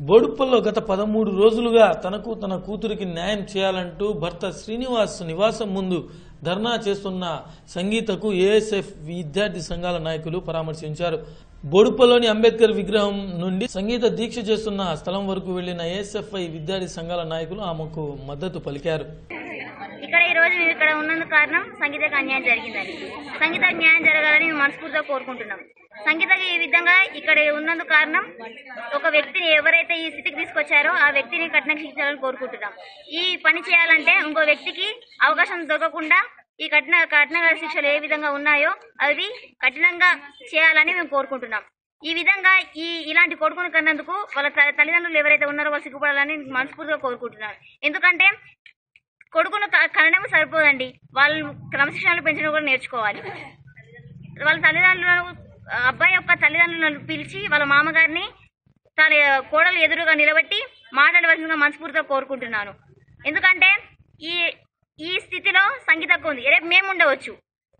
బోడుప్పల్లో గత పదమూడు రోజులుగా తనకు తన కూతురికి న్యాయం చేయాలంటూ భర్త శ్రీనివాస్ నివాసం ముందు ధర్నా చేస్తున్న సంగీతకు ఏఎస్ఎఫ్ విద్యార్థి సంఘాల నాయకులు పరామర్శించారు బోడుప్పల్లోని అంబేద్కర్ విగ్రహం నుండి సంగీత దీక్ష చేస్తున్న స్థలం వరకు వెళ్లిన ఏఎస్ఎఫ్ఐ విద్యార్థి సంఘాల నాయకులు ఆమెకు మద్దతు పలికారు ఇక్కడ ఈ రోజు మేము ఇక్కడ ఉన్నందుకు కారణం సంగీతకు అన్యాయం జరిగిందని సంగీతకు న్యాయం జరగాలని మేము మనస్ఫూర్తిగా కోరుకుంటున్నాం సంగీతకి ఈ విధంగా ఇక్కడ ఉన్నందుకు కారణం ఒక వ్యక్తిని ఎవరైతే ఈ స్థితికి తీసుకొచ్చారో ఆ వ్యక్తిని కఠిన శిక్షించాలని కోరుకుంటున్నాం ఈ పని చేయాలంటే ఇంకో వ్యక్తికి అవకాశం దొరకకుండా ఈ కఠిన కఠిన శిక్షలు ఏ విధంగా ఉన్నాయో అవి కఠినంగా చేయాలని మేము కోరుకుంటున్నాం ఈ విధంగా ఈ ఇలాంటి కొడుకును కన్నందుకు వాళ్ళ త- తల్లిదండ్రులు ఎవరైతే ఉన్నారో వాళ్ళు సిగ్గుపడాలని మనస్ఫూర్తిగా కోరుకుంటున్నాను ఎందుకంటే కొడుకును క- కనడం సరిపోదండి వాళ్ళు క్రమశిక్షణలు పెంచడం కూడా నేర్చుకోవాలి వాళ్ళ తల్లిదండ్రులను ఆ అబ్బాయి యొక్క తల్లిదండ్రులను పిలిచి వాళ్ళ మామగారిని తన కోడలు ఎదురుగా నిలబెట్టి మాట్లాడవలసిందిగా మనస్ఫూర్తిగా కోరుకుంటున్నాను ఎందుకంటే ఈ ఈ స్థితిలో సంగీతకు ఉంది రేపు మేము ఉండవచ్చు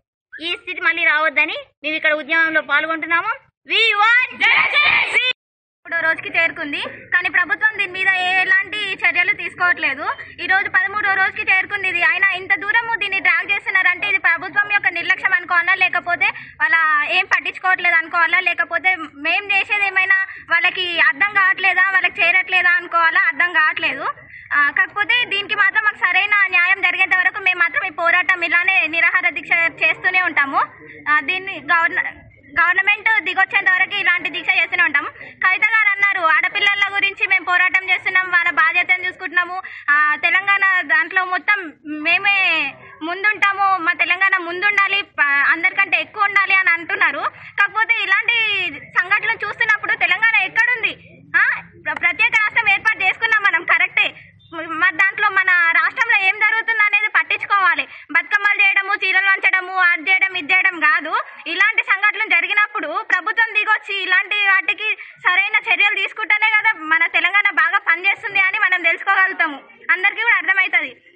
ఈ స్థితి మళ్ళీ రావద్దని మేము ఇక్కడ ఉద్యమంలో పాల్గొంటున్నాము We want justice! మూడో రోజుకి చేరుకుంది కానీ ప్రభుత్వం దీని మీద ఎలాంటి చర్యలు తీసుకోవట్లేదు ఈ రోజు పదమూడో రోజుకి చేరుకుంది ఇది అయినా ఇంత దూరము దీన్ని డ్రాగ్ చేస్తున్నారంటే ఇది ప్రభుత్వం యొక్క నిర్లక్ష్యం అనుకోవాలా లేకపోతే వాళ్ళ ఏం పట్టించుకోవట్లేదు అనుకోవాలా లేకపోతే మేం చేసేది ఏమైనా వాళ్ళకి అర్థం కావట్లేదా వాళ్ళకి చేరట్లేదా అనుకోవాలా అర్థం కావట్లేదు ఆ, కాకపోతే దీనికి మాత్రం మాకు సరైన న్యాయం జరిగేంత వరకు మేము మాత్రం ఈ పోరాటం ఇలానే నిరాహార దీక్ష చేస్తూనే ఉంటాము ఆ, దీన్ని గవర్న గవర్నమెంట్ దిగొచ్చేంత వరకు ఇలాంటి దీక్ష చేస్తూనే ఉంటాం కవిత గారు అన్నారు ఆడపిల్లల గురించి మేము పోరాటం చేస్తున్నాం వాళ్ళ బాధ్యతను చూసుకుంటున్నాము ఆ, తెలంగాణ దాంట్లో మొత్తం మేమే ముందుంటాము మా తెలంగాణ ముందుండాలి ప- అందరికంటే ఎక్కువ ఉండాలి అని అంటున్నారు కాకపోతే ఇలాంటి సంఘటనలు చూస్తున్నప్పుడు తెలంగాణ ఎక్కడుంది ఆ? ప్ర- ప్రత్యేక రాష్ట్రం ఏర్పాటు చేసుకున్నాం మనం కరెక్టే మరి దాంట్లో మన రాష్ట్రంలో ఏం జరుగుతుంది అనేది పట్టించుకోవాలి బతుకమ్మలు చేయడము చీరలు వంచడము అది చేయడం ఇది చేయడం కాదు ఇలాంటి సంఘటనలు జరిగినప్పుడు ప్రభుత్వం దిగొచ్చి ఇలాంటి వాటికి సరైన చర్యలు తీసుకుంటేనే కదా మన తెలంగాణ బాగా పనిచేస్తుంది అని మనం తెలుసుకోగలుగుతాము అందరికీ కూడా అర్థమవుతుంది